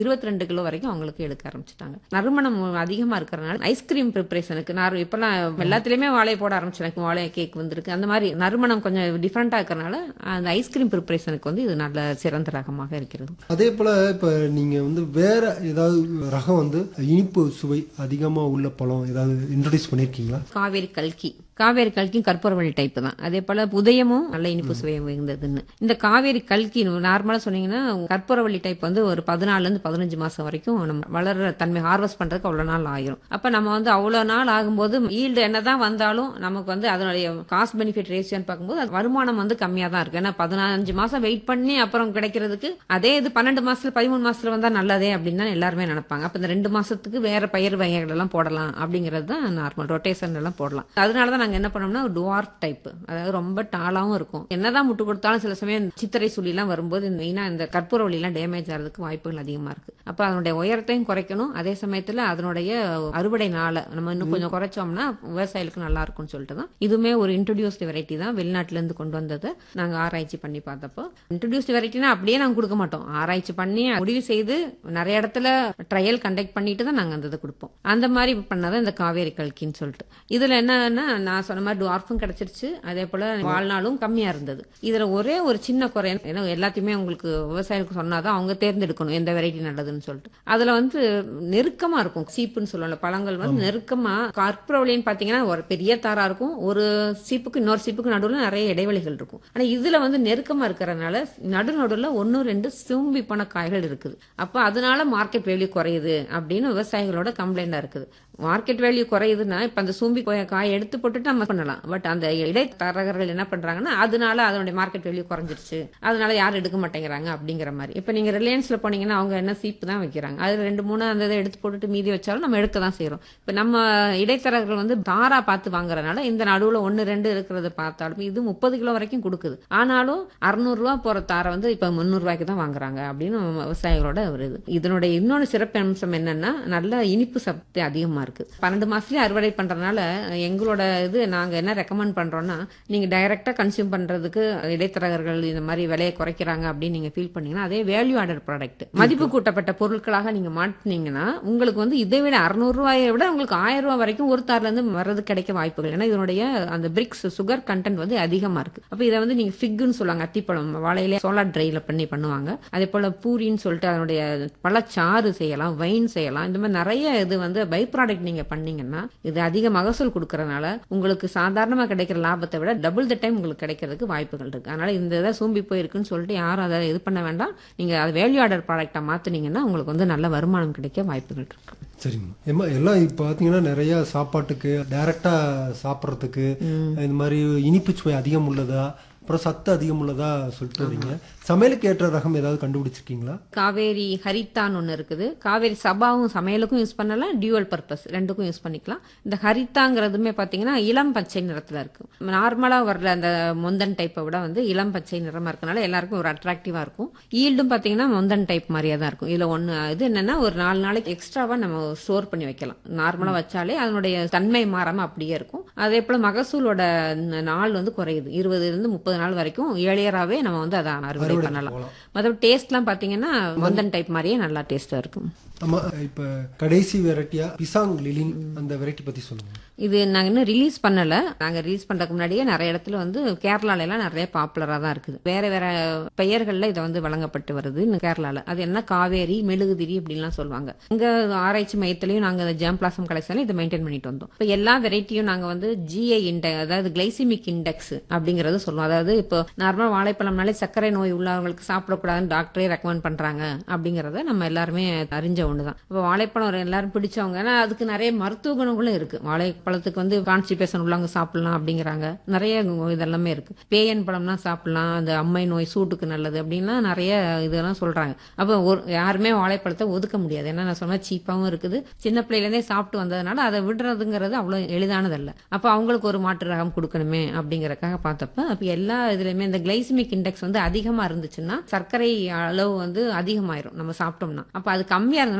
இருபத்தி ரெண்டு கிலோ வரைக்கும் அவங்களுக்கு எடுக்க ஆரம்பிச்சிட்டாங்க நறுமணம் அதிகமா இருக்கிறனால ஐஸ்கிரீம் ப்ரிப்பரேஷனுக்கு நான் இப்பெல்லாம் எல்லாத்துலயுமே வாழை போட ஆரம்பிச்சிருக்கு வாழை கேக் வந்திருக்கு அந்த மாதிரி நறுமணம் கொஞ்சம் டிஃப்ரெண்டா இருக்கிறனால அந்த ஐஸ்கிரீம் ப்ரிப்பரேஷனுக்கு வந்து இது நல்ல சிறந்த ரகமாக இருக்கிறது அதே போல இப்ப நீங்க வந்து வேற ஏதாவது ரகம் வந்து இனிப்பு சுவை அதிகமா உள்ள பழம் ஏதாவது இன்ட்ரடியூஸ் பண்ணிருக்கீங்களா காவேரி கல்கி காவேரி கல்கி கற்பூரவள்ளி டைப் தான் அதே போல உதயமும் நல்ல இனிப்பு சுவை மிகுந்ததுன்னு இந்த காவேரி கல்கி நார்மலா சொன்னீங்கன்னா கற்பூரவள்ளி டைப் வந்து ஒரு பதினாலுல இருந்து பதினஞ்சு மாசம் வரைக்கும் நம்ம வளர்ற தன்மை ஹார்வெஸ்ட் பண்றதுக்கு அவ்வளவு நாள் ஆயிரும் அப்ப நம்ம வந்து அவ்வளவு நாள் ஆகும்போது ஈல்டு என்னதான் வந்தாலும் நமக்கு வந்து அதனுடைய காஸ்ட் பெனிஃபிட் ரேஷியோன்னு பார்க்கும்போது அது வருமானம் வந்து கம்மியா தான் இருக்கு ஏன்னா பதினஞ்சு மாசம் வெயிட் பண்ணி அப்புறம் கிடைக்கிறதுக்கு அதே இது பன்னெண்டு மாசத்துல பதிமூணு மாசத்துல வந்தா நல்லதே அப்படின்னு தான் எல்லாருமே நினைப்பாங்க அப்ப இந்த ரெண்டு மாசத்துக்கு வேற பயிர் வகைகள் எல்லாம் போடலாம் அப்படிங்கிறது தான் நார்மல் ரொட்டேஷன் எல்லாம் போடலாம் அதனாலதான் நாங்க என்ன பண்ணோம்னா டுவார்ஃப் டைப் அதாவது ரொம்ப டாலாவும் இருக்கும் என்னதான் முட்டு கொடுத்தாலும் சில சமயம் சித்திரை சுழி எல்லாம் வரும்போது மெயினா இந்த கற்பூரவள்ளி எல்லாம் டேமேஜ் ஆகிறதுக்கு வாய்ப்புகள் அதிகமா இருக்கு அப்ப அதனுடைய உயரத்தையும் குறைக்கணும் அதே சமயத்துல அதனுடைய அறுவடை நாளை நம்ம இன்னும் கொஞ்சம் குறைச்சோம்னா விவசாயிகளுக்கு நல்லா இருக்கும்னு சொல்லிட்டு தான் இதுவுமே ஒரு இன்ட்ரடியூஸ்டு வெரைட்டி தான் வெளிநாட்டுல இருந்து கொண்டு வந்ததை நாங்க ஆராய்ச்சி பண்ணி பார்த்தப்போ இன்ட்ரடியூஸ்டு வெரைட்டினா அப்படியே நாங்க கொடுக்க மாட்டோம் ஆராய்ச்சி பண்ணி முடிவு செய்து நிறைய இடத்துல ட்ரையல் கண்டக்ட் பண்ணிட்டு தான் நாங்க அந்த இதை கொடுப்போம் அந்த மாதிரி பண்ணதான் இந்த காவேரி கல்கின்னு சொல்லிட்டு இதுல என்னன்னா நான் சொன்ன மாதிரி டுவார்ஃபும் கிடைச்சிருச்சு அதே போல வாழ்நாளும் கம்மியா இருந்தது இதுல ஒரே ஒரு சின்ன குறை ஏன்னா எல்லாத்தையுமே உங்களுக்கு விவசாயிகளுக்கு சொன்னாதான் அவங்க தேர்ந்தெடுக்கணும் எந்த வெரைட்டி நல்லதுன்னு சொல்லிட்டு அதுல வந்து நெருக்கமா இருக்கும் சீப்புன்னு சொல்லுவாங்க பழங்கள் வந்து நெருக்கமா கற்பூரவளின்னு பாத்தீங்கன்னா ஒரு பெரிய தாரா இருக்கும் ஒரு சீப்புக்கு இன்னொரு சீப்புக்கு நடுவுல நிறைய இடைவெளிகள் இருக்கும் ஆனா இதுல வந்து நெருக்கமா இருக்கிறதுனால நடு நடுவுல ஒன்னு ரெண்டு சூம்பி போன காய்கள் இருக்குது அப்ப அதனால மார்க்கெட் வேல்யூ குறையுது அப்படின்னு விவசாயிகளோட கம்ப்ளைண்டா இருக்குது மார்க்கெட் வேல்யூ குறையுதுன்னா இப்ப அந்த சூம்பி போய காய் எடுத்து போட்டுட்டு நம்ம பண்ணலாம் பட் அந்த இடைத்தரகர்கள் என்ன பண்றாங்கன்னா அதனால அதனுடைய மார்க்கெட் வேல்யூ குறைஞ்சிருச்சு அதனால யாரும் எடுக்க மாட்டேங்கிறாங்க அப்படிங்கிற மாதிரி இப்ப நீங்க ரிலையன்ஸ்ல போனீங்கன்னா அவங்க என்ன சீப்பு தான் வைக்கிறாங்க அதுல ரெண்டு மூணு அந்த இதை எடுத்து போட்டுட்டு மீதி வச்சாலும் நம்ம எடுக்க தான் செய்யறோம் இப்ப நம்ம இடைத்தரகர்கள் வந்து தாரா பார்த்து வாங்குறதுனால இந்த நடுவுல ஒன்னு ரெண்டு இருக்கிறத பார்த்தாலும் இது முப்பது கிலோ வரைக்கும் கொடுக்குது ஆனாலும் அறுநூறு ரூபா போற தாரை வந்து இப்ப முந்நூறு ரூபாய்க்கு தான் வாங்குறாங்க அப்படின்னு விவசாயிகளோட ஒரு இது இதனுடைய இன்னொரு சிறப்பு அம்சம் என்னன்னா நல்ல இனிப்பு சக்தி அதிகமா இருக்கு பன்னெண்டு மாசத்துலயே அறுவடை பண்றதுனால எங்களோட இது நாங்க என்ன ரெக்கமெண்ட் பண்றோம்னா நீங்க டைரக்டா கன்சியூம் பண்றதுக்கு இடைத்தரகர்கள் இந்த மாதிரி விலையை குறைக்கிறாங்க அப்படின்னு நீங்க ஃபீல் பண்ணீங்கன்னா அதே வேல்யூ ஆடட் ப்ராடக்ட் மதிப்பு கூட்டப்பட்ட பொருட்களாக நீங்க மாட்டினீங்கன்னா உங்களுக்கு வந்து இதை விட அறுநூறு ரூபாயை விட உங்களுக்கு ஆயிரம் ரூபாய் வரைக்கும் ஒரு தார்ல இருந்து வர்றது கிடைக்க வாய்ப்புகள் ஏன்னா இதனுடைய அந்த பிரிக்ஸ் சுகர் கண்டென்ட் வந்து அதிகமா இருக்கு அப்ப இதை வந்து நீங்க ஃபிக்னு சொல்லுவாங்க அத்திப்பழம் வாழையிலே சோலார் ட்ரைல பண்ணி பண்ணுவாங்க அதே போல பூரின்னு சொல்லிட்டு அதனுடைய பழச்சாறு செய்யலாம் வைன் செய்யலாம் இந்த மாதிரி நிறைய இது வந்து பை ப்ராடக்ட் நீங்க பண்ணீங்கன்னா இது அதிக மகசூல் கொடுக்கறதுனால உங்களுக்கு சாதாரணமா கிடைக்கிற லாபத்தை விட டபுள் த டைம் உங்களுக்கு கிடைக்கிறதுக்கு வாய்ப்புகள் இருக்கு அதனால இந்த இதை சூம்பி போயிருக்குன்னு சொல்லிட்டு யாரும் அதை இது பண்ண வேண்டாம் நீங்க அதை வேல்யூ ஆர்டர் ப்ராடக்டா மாத்துனீங்கன்னா உங்களுக்கு வந்து நல்ல வருமானம் கிடைக்க வாய்ப்புகள் இருக்கு சரிங்கம்மா ஏம்மா எல்லாம் இப்போ பார்த்தீங்கன்னா நிறைய சாப்பாட்டுக்கு டைரக்டா சாப்பிட்றதுக்கு இந்த மாதிரி இனிப்பு சுவை அதிகம் உள்ளதா அப்புறம் சத்து அதிகம் உள்ளதா சொல்லிட்டு வரீங்க சமையலுக்கு ஏற்ற ரகம் ஏதாவது கண்டுபிடிச்சிருக்கீங்களா காவேரி ஹரித்தான் ஒன்று இருக்குது காவேரி சபாவும் சமையலுக்கும் யூஸ் பண்ணலாம் டியூவல் பர்பஸ் ரெண்டுக்கும் யூஸ் பண்ணிக்கலாம் இந்த ஹரித்தாங்கிறதுமே பார்த்தீங்கன்னா இளம் பச்சை நிறத்தில் இருக்கு நார்மலாக வர்ற அந்த மொந்தன் டைப்பை விட வந்து இளம் பச்சை நிறமா இருக்கனால எல்லாருக்கும் ஒரு அட்ராக்டிவா இருக்கும் ஈல்டும் பார்த்தீங்கன்னா மொந்தன் டைப் மாதிரியே தான் இருக்கும் இதில் ஒன்று இது என்னன்னா ஒரு நாலு நாளைக்கு எக்ஸ்ட்ராவா நம்ம ஸ்டோர் பண்ணி வைக்கலாம் நார்மலாக வச்சாலே அதனுடைய தன்மை மாறாம அப்படியே இருக்கும் அதே போல மகசூலோட நாள் வந்து குறையுது இருபதுல இருந்து முப்பது நாள் வரைக்கும் ஏழியராகவே நம்ம வந்து அதை அறுவடை பண்ணலாம் மற்றபடி டேஸ்ட்லாம் பார்த்தீங்கன்னா மொந்தன் டைப் மாதிரியே நல்லா டேஸ்டா இருக்கும் ஆமா இப்ப கடைசி வெரைட்டியா பிசாங் லிலின் அந்த வெரைட்டி பத்தி சொல்லுங்க இது நாங்க இன்னும் ரிலீஸ் பண்ணல நாங்க ரிலீஸ் பண்றதுக்கு முன்னாடியே நிறைய இடத்துல வந்து கேரளால எல்லாம் நிறைய பாப்புலரா தான் இருக்குது வேற வேற பெயர்கள்ல இதை வந்து வழங்கப்பட்டு வருது இன்னும் கேரளால அது என்ன காவேரி மெழுகுதிரி அப்படின்லாம் சொல்லுவாங்க இங்க ஆராய்ச்சி மையத்திலையும் நாங்க ஜாம் பிளாசம் கலெக்ஷன்ல இதை மெயின்டைன் பண்ணிட்டு வந்தோம் இப்போ எல்லா வெரைட்டியும் நாங்க வந்து ஜிஐ இண்டெக்ஸ் அதாவது கிளைசிமிக் இண்டெக்ஸ் அப்படிங்கறது சொல்லுவோம் அதாவது இப்போ நார்மலா வாழைப்பழம்னாலே சர்க்கரை நோய் உள்ளவங்களுக்கு சாப்பிடக்கூடாதுன்னு டாக்டரே ரெக்கமெண்ட் பண்றாங்க அப்படிங்கறத நம்ம எல்லாருமே அறிஞ்ச ஒண்ணுதான் இப்போ வாழைப்பழம் எல்லாரும் பிடிச்சவங்க ஏன்னா அதுக்கு நிறைய மருத்துவ குணங்களும் இருக்கு வாழைப்பழத்துக்கு வந்து கான்ஸ்டிபேஷன் உள்ளவங்க சாப்பிடலாம் அப்படிங்கிறாங்க நிறைய இதெல்லாமே இருக்கு பேயன் பழம்னா சாப்பிடலாம் அந்த அம்மை நோய் சூட்டுக்கு நல்லது அப்படின்லாம் நிறைய இதெல்லாம் சொல்றாங்க அப்போ ஒரு யாருமே வாழைப்பழத்தை ஒதுக்க முடியாது ஏன்னா நான் சொன்ன சீப்பாவும் இருக்குது சின்ன பிள்ளையில இருந்தே சாப்பிட்டு வந்ததுனால அதை விடுறதுங்கிறது அவ்வளவு எளிதானதல்ல அப்போ அவங்களுக்கு ஒரு மாற்று ரகம் கொடுக்கணுமே அப்படிங்கறக்காக பார்த்தப்ப அப்ப எல்லா இதுலயுமே இந்த கிளைசிமிக் இண்டெக்ஸ் வந்து அதிகமா இருந்துச்சுன்னா சர்க்கரை அளவு வந்து அதிகமாயிரும் நம்ம சாப்பிட்டோம்னா அப்ப அது கம்மியா இருந்ததுன்னா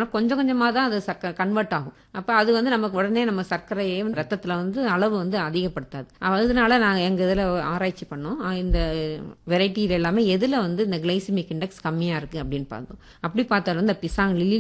சாப்பிட்றதுனால கொஞ்சம் கொஞ்சமா தான் அது சக்க கன்வெர்ட் ஆகும் அப்ப அது வந்து நமக்கு உடனே நம்ம சர்க்கரையை ரத்தத்துல வந்து அளவு வந்து அதிகப்படுத்தாது அதனால நாங்க எங்க இதுல ஆராய்ச்சி பண்ணோம் அஹ் இந்த வெரைட்டில எல்லாமே எதுல வந்து இந்த கிளைசிமிக் இண்டெக்ஸ் கம்மியா இருக்கு அப்படின்னு பார்த்தோம் அப்படி பார்த்தாலும் இந்த பிசாங் லில்லி